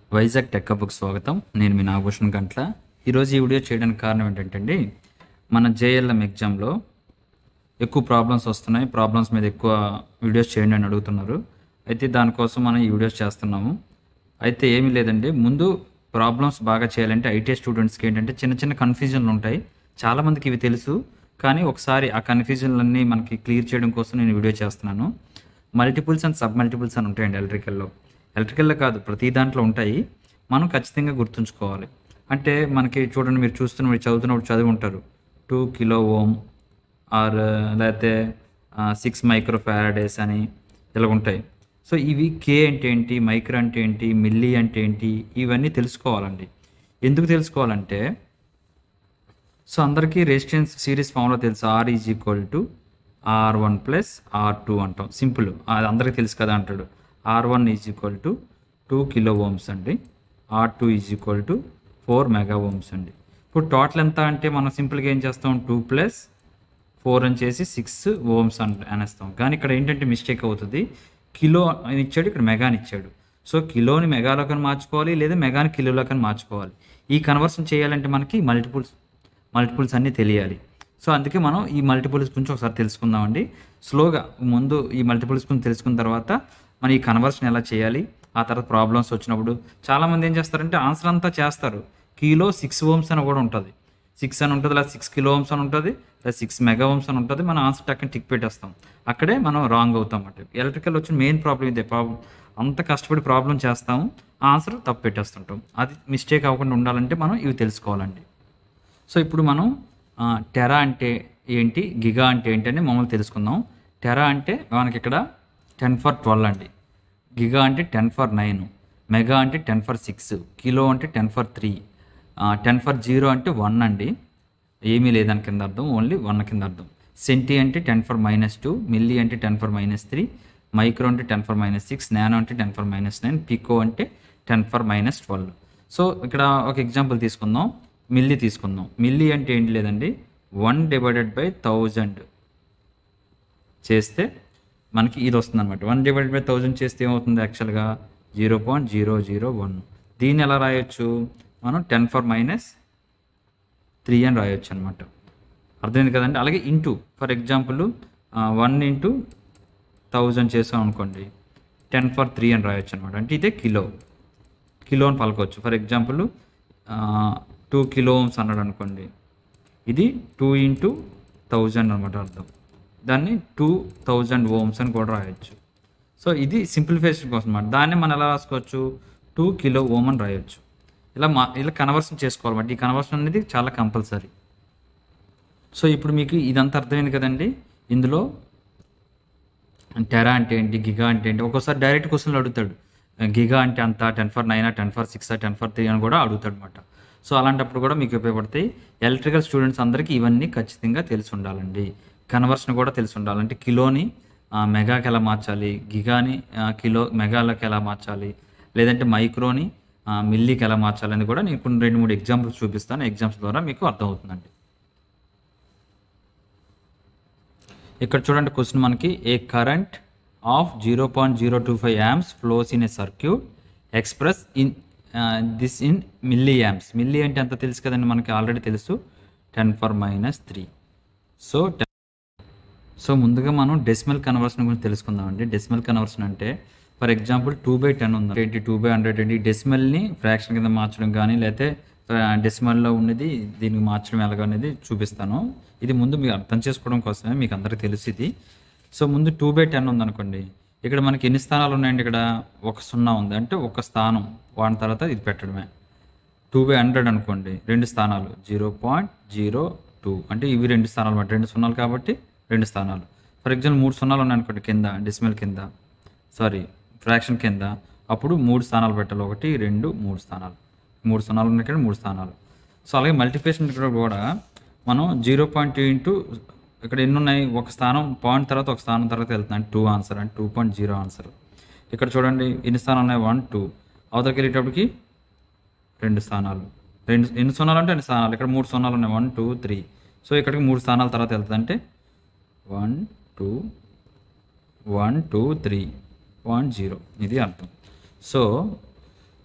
Vizag tech book స్వాగతం నేను మీ నాగభూషణ్ గంట్ల ఈరోజు ఈ వీడియో చేయడానికి కారణం ఏంటంటే అండి మన జేఎల్ఎం ఎగ్జామ్లో ఎక్కువ ప్రాబ్లమ్స్ వస్తున్నాయి ప్రాబ్లమ్స్ మీద ఎక్కువ వీడియోస్ చేయండి అని అడుగుతున్నారు అయితే దానికోసం మనం ఈ వీడియోస్ చేస్తున్నాము అయితే ఏమీ లేదండి ముందు ప్రాబ్లమ్స్ బాగా చేయాలంటే ఐటీ స్టూడెంట్స్కి ఏంటంటే చిన్న చిన్న కన్ఫ్యూజన్లు ఉంటాయి చాలామందికి ఇవి తెలుసు కానీ ఒకసారి ఆ కన్ఫ్యూజన్లన్నీ మనకి క్లియర్ చేయడం కోసం నేను వీడియో చేస్తున్నాను మల్టిపుల్స్ అండ్ సబ్ మల్టిపుల్స్ అని ఉంటాయండి ఎలక్ట్రికల్లో ఎలక్ట్రికల్లో కాదు ప్రతి దాంట్లో ఉంటాయి మనం ఖచ్చితంగా గుర్తుంచుకోవాలి అంటే మనకి చూడండి మీరు చూస్తున్న మీరు చదువుతున్నప్పుడు చదివి ఉంటారు టూ కిలో ఓమ్ ఆర్ లేకపోతే సిక్స్ మైక్రో ఫారడేస్ అని ఇలా ఉంటాయి సో ఇవి కే అంటే ఏంటి మైక్రో అంటే ఏంటి మిల్లీ అంటే ఏంటి ఇవన్నీ తెలుసుకోవాలండి ఎందుకు తెలుసుకోవాలంటే సో అందరికీ రెసిస్టెన్స్ సిరీస్ ఫామ్లో తెలుసు R is equal to R one plus R two అంటాం సింపుల్ అది అందరికీ తెలుసు కదా అంటాడు R one is equal to two kilo ohms అండి R two is equal to four mega ohms అండి ఇప్పుడు టోటల్ ఎంత అంటే మనం సింపుల్గా ఏం చేస్తాం టూ ప్లస్ ఫోర్ అని చేసి సిక్స్ ఓమ్స్ అని అనేస్తాం కానీ ఇక్కడ ఏంటంటే మిస్టేక్ అవుతుంది కిలో అని ఇచ్చాడు ఇక్కడ మెగాని ఇచ్చాడు సో కిలోని మెగాలోకి మార్చుకోవాలి లేదా మెగాని కిలోలోకి మార్చుకోవాలి ఈ కన్వర్షన్ చేయాలంటే మనకి మల్టిపుల్స్ మల్టిపుల్స్ అన్నీ తెలియాలి సో అందుకే మనం ఈ మల్టిపుల్స్ గురించి ఒకసారి తెలుసుకుందామండి స్లోగా ముందు ఈ మల్టిపుల్స్ గురించి తెలుసుకున్న తర్వాత మనం ఈ కన్వర్షన్ ఎలా చేయాలి ఆ తర్వాత ప్రాబ్లమ్స్ వచ్చినప్పుడు చాలామంది ఏం చేస్తారంటే ఆన్సర్ అంతా చేస్తారు కిలో సిక్స్ ఓమ్స్ అని కూడా ఉంటుంది సిక్స్ అని ఉంటుంది లేదా సిక్స్ కిలో ఓమ్స్ అని ఉంటుంది లేదా సిక్స్ మెగా ఓమ్స్ అని ఉంటుంది మనం ఆన్సర్ టక్కని టిక్ పెట్టేస్తాం అక్కడే మనం రాంగ్ అవుతాం అన్నమాట ఎలక్ట్రికల్ వచ్చిన మెయిన్ ప్రాబ్లం ఇదే ప్రాబ్లం అంత కష్టపడి ప్రాబ్లం చేస్తాము ఆన్సర్ తప్పు పెట్టేస్తుంటాం అది మిస్టేక్ అవ్వకుండా ఉండాలంటే మనం ఇవి తెలుసుకోవాలండి సో ఇప్పుడు మనం ఆ, టెరా అంటే ఏంటి గిగా అంటే ఏంటి అని మమ్మల్ని తెలుసుకుందాం టెరా అంటే మనకి ఇక్కడ టెన్ ఫర్ ట్వెల్వ్ అండి గిగా అంటే టెన్ ఫర్ నైన్ మెగా అంటే టెన్ ఫర్ సిక్స్ కిలో అంటే ten power three ten power zero అంటే వన్ అండి ఏమీ లేదని కింద అర్థం ఓన్లీ వన్ కింద అర్థం సెంటీ అంటే ten power minus two milli అంటే ten power minus three micro అంటే ten power minus six nano అంటే ten power minus nine pico అంటే ten power minus twelve so ఇక్కడ ఒక ఎగ్జాంపుల్ తీసుకుందాం మిల్లీ తీసుకుందాం మిల్లీ అంటే ఏంటి లేదండి వన్ డివైడెడ్ బై థౌజండ్ చేస్తే మనకి ఇది వస్తుంది అనమాట వన్ డివైడెడ్ బై థౌజండ్ చేస్తే ఏమవుతుంది యాక్చువల్గా zero point zero zero one దీన్ని ఎలా రాయొచ్చు మనం టెన్ ఫర్ మైనస్ త్రీ అని రాయొచ్చు అనమాట అర్థమైంది కదండి అలాగే into for example one into thousand చేసాం అనుకోండి టెన్ ఫర్ త్రీ అని రాయొచ్చు అనమాట అంటే ఇదే కిలో కిలో అని పలకొచ్చు for example two kilo ohms అన్నాడు అనుకోండి ఇది టూ ఇంటూ థౌజండ్ అనమాట అర్థం దాన్ని టూ థౌజండ్ ఓమ్స్ అని కూడా రాయొచ్చు సో ఇది సింప్లిఫికేషన్ కోసం అనమాట దాన్ని మనం ఎలా రాసుకోవచ్చు టూ కిలో ఓమ్ అని రాయొచ్చు ఇలా మా ఇలా కన్వర్షన్ చేసుకోవాలన్నమాట ఈ కన్వర్షన్ అనేది చాలా కంపల్సరీ సో ఇప్పుడు మీకు ఇదంతా అర్థమైంది కదండి ఇందులో టెరా అంటే ఏంటి గిగా అంటే ఏంటి ఒక్కోసారి డైరెక్ట్ క్వశ్చన్లు అడుగుతాడు గిగా అంటే అంత ten power nine ten power six ten power three అని కూడా అడుగుతాడు అనమాట సో అలాంటప్పుడు కూడా మీకు ఉపయోగపడతాయి ఎలక్ట్రికల్ స్టూడెంట్స్ అందరికీ ఇవన్నీ ఖచ్చితంగా తెలిసి ఉండాలండి కన్వర్షన్ కూడా తెలిసి ఉండాలి అంటే కిలోని ఆ, మెగాకి ఎలా మార్చాలి గిగాని ఆ, కిలో మెగాలోకి ఎలా మార్చాలి లేదంటే మైక్రోని ఆ, మిల్లీకి ఎలా మార్చాలి అని కూడా నేను కొన్ని రెండు మూడు ఎగ్జాంపుల్స్ చూపిస్తాను ఎగ్జామ్స్ ద్వారా మీకు అర్థమవుతుందండి ఇక్కడ చూడండి క్వశ్చన్ మనకి a current of zero point zero two five amps flows in a circuit express in this in milli amps milli అంటే ఎంత తెలుసు కదండి మనకి ఆల్రెడీ తెలుసు ten power minus three so so ముందుగా మనం డెసిమల్ కన్వర్షన్ గురించి తెలుసుకుందామండి డెసిమల్ కన్వర్షన్ అంటే for example two by ten ఉంది ఏంటి టూ బై హండ్రెడ్ ఏంటి డెసిమల్ని ఫ్రాక్షన్ కింద మార్చడం కానీ లేకపోతే డెసిమల్లో ఉన్నది దీనికి మార్చడం ఎలాగ అనేది చూపిస్తాను ఇది ముందు మీరు అర్థం చేసుకోవడం కోసమే మీకు అందరికీ తెలుసు ఇది సో ముందు టూ బై టెన్ ఉందనుకోండి ఇక్కడ మనకి ఎన్ని స్థానాలు ఉన్నాయండి ఇక్కడ ఒక సున్నా ఉంది అంటే ఒక స్థానం వాడిన తర్వాత ఇది పెట్టడమే టూ బై హండ్రెడ్ అనుకోండి రెండు స్థానాలు జీరో పాయింట్ జీరో టూ అంటే ఇవి రెండు స్థానాలు అన్నమాట రెండు సున్నాలు కాబట్టి రెండు స్థానాలు ఫర్ ఎగ్జాంపుల్ మూడు సున్నాలు ఉన్నాయి అనుకోండి కింద డెసిమల్ కింద సారీ ఫ్రాక్షన్ కింద అప్పుడు మూడు స్థానాలు పెట్టాలి ఒకటి రెండు మూడు స్థానాలు మూడు సున్నాలు ఉన్నాయి ఇక్కడ మూడు స్థానాలు సో అలాగే మల్టిప్లికేషన్ ఇక్కడ కూడా మనం జీరో పాయింట్ టూ ఇంటూ ఇక్కడ ఎన్ని ఉన్నాయి ఒక స్థానం పాయింట్ తర్వాత ఒక స్థానం తర్వాత వెళ్తుంది టూ ఆన్సర్ అంటే టూ పాయింట్ జీరో ఆన్సర్ ఇక్కడ చూడండి ఎన్ని స్థానాలు ఉన్నాయి వన్ టూ అవతలకి వెళ్ళేటప్పటికి రెండు స్థానాలు రెండు ఎన్ని సున్నాలు అంటే రెండు స్థానాలు ఇక్కడ మూడు సున్నాలు ఉన్నాయి వన్ టూ త్రీ సో ఇక్కడికి మూడు స్థానాల తర్వాత వెళ్తుంది అంటే one two one two three point zero ఇది అర్థం సో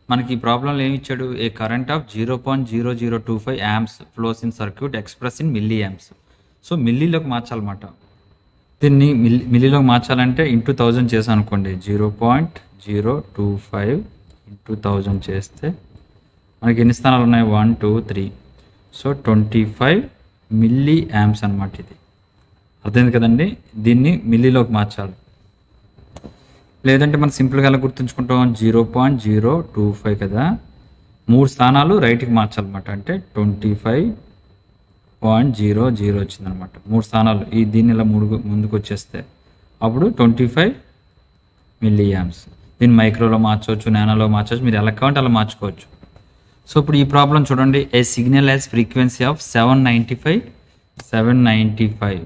మనకి ఈ ప్రాబ్లంలో ఏమి ఇచ్చాడు a current of zero point zero zero two five amps flows in circuit express in milli amps so మిల్లీలోకి మార్చాలన్నమాట దీన్ని మిల్లీ మిల్లీలోకి మార్చాలంటే ఇంటూ థౌజండ్ చేసాం అనుకోండి zero point zero two five into thousand చేస్తే మనకి ఎన్ని స్థానాలు ఉన్నాయి one two three so twenty five milli amps అనమాట ఇది అర్థమైంది కదండి దీన్ని మిల్లీలోకి మార్చాలి లేదంటే మనం సింపుల్గా ఎలా గుర్తుంచుకుంటాం zero point zero two five కదా మూడు స్థానాలు రైట్కి మార్చాలన్నమాట అంటే twenty five point zero zero వచ్చిందనమాట మూడు స్థానాలు ఈ దీన్ని ఇలా మూడు ముందుకు వచ్చేస్తే అప్పుడు ట్వంటీ ఫైవ్ మిల్లీ యామ్స్ దీన్ని మైక్రోలో మార్చవచ్చు నానోలో మార్చవచ్చు మీరు ఎలా కావాలంటే అలా మార్చుకోవచ్చు సో ఇప్పుడు ఈ ప్రాబ్లం చూడండి a signal as frequency of seven ninety five seven ninety five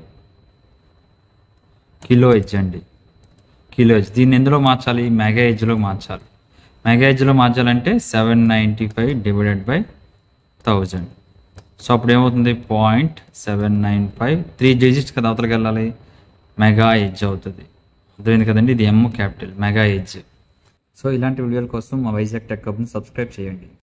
kilo H అండి కిలో హెచ్ దీన్ని ఎందులో మార్చాలి మెగా హెచ్లో మార్చాలి మెగా హెచ్లో మార్చాలంటే seven ninety five divided by thousand so అప్పుడు ఏమవుతుంది point seven nine five three digits కదా అవతలకి వెళ్ళాలి మెగా హెచ్ అవుతుంది అర్థమైంది కదండి ఇది M capital mega H so ఇలాంటి వీడియోల కోసం మా వైజాగ్ టెక్ హబ్ని సబ్స్క్రైబ్ చేయండి